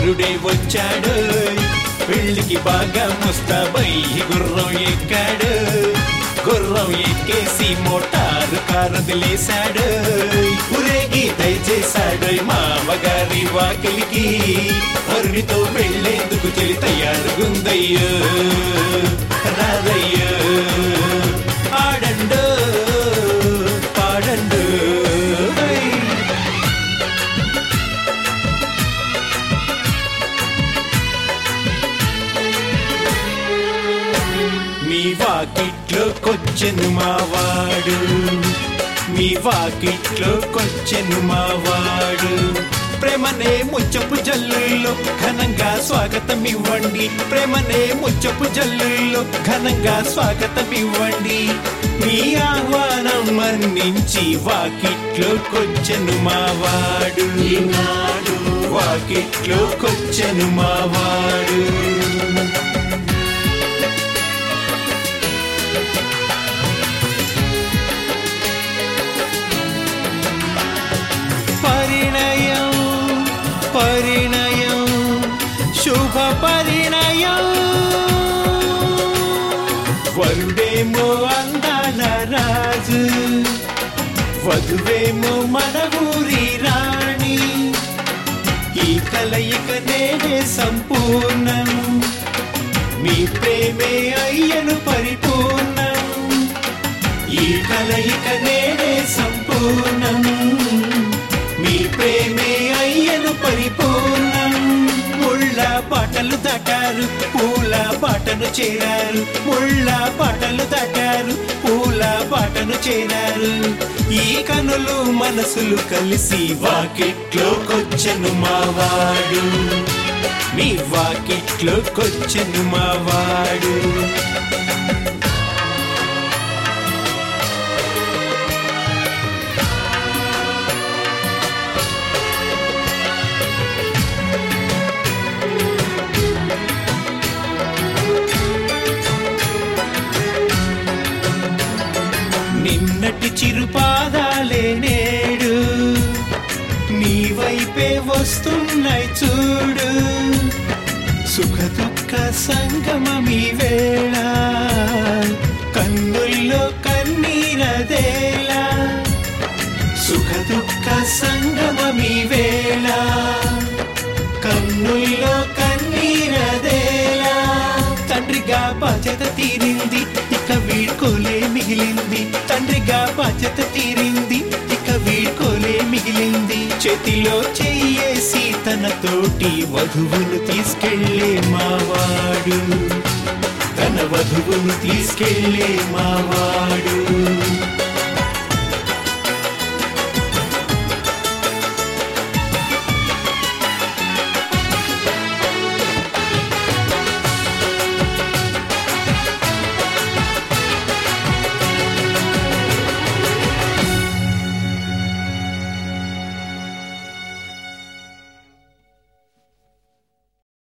వరుడే వచ్చాడు పెళ్లికి బాగా ముస్తాబై గుర్రం ఎక్కాడు గుర్రం ఎక్కేసి మోటారు కారు వదిలేశాడు ఊరేగి దయచేశాడు మామగారి వాకిలికి వరుడితో వెళ్ళేందుకు చెలి తయారుగుందయ్యో రాదయ్యో ఆడండు పాడండు హై. మీ వాకిట్లో కొచ్చెను మావాడు మీ వాకిట్లో కొచ్చెను మావాడు ప్రేమనే ముచ్చపు జల్లుల్లో ఘనంగా స్వాగతం ఇవ్వండి ప్రేమనే ముచ్చపు జల్లుల్లో ఘనంగా స్వాగతం ఇవ్వండి మీ ఆహ్వానం మన్నించి వాకిట్లో కొచ్చెను మావాడు ఈనాడు వాకిట్లో కొచ్చెను మావాడు పరిణయం పరిణయం శుభ పరిణయం వరుడేమో అందాల రాజు వధువేమో మన ఊరి రాణి ఈ కలయిక నేనే సంపూర్ణం మీ ప్రేమే అయ్యను పరిపూర్ణం ఈ కలయిక నేనే సంపూర్ణం మీ ప్రేమే అయ్యను పరిపూర్ణం ముళ్ళ పాటలు దాటారు పూల పాటను చేరారు ముళ్ళ పాటలు దాటారు పూల పాటను చేరారు ఈ కనులు మనసులు కలిసి వాకిట్లోకొచ్చను మావాడు మీ వాకిట్లోకొచ్చను మావాడు నిన్నటి చిరుపాదాలే నేడు నీ వైపే వస్తున్నాయి చూడు సుఖ దుఃఖ సంగమీ వేళ కన్నుల్లో కన్నీరదేలా సుఖ దుఃఖ సంగమీ వేళ కన్నుల్లో కన్నీరదేలా తండ్రిగా బాధ్యత తీరింది ఇక వీడ్కోలే మిగిలింది తండ్రిగా బాధ్యత తీరింది ఇక వీడ్కోలే మిగిలింది చేతిలో చెయ్యేసి తన తోటి వధువును తీసుకెళ్ళే మావాడు తన వధువును తీసుకెళ్ళే మావాడు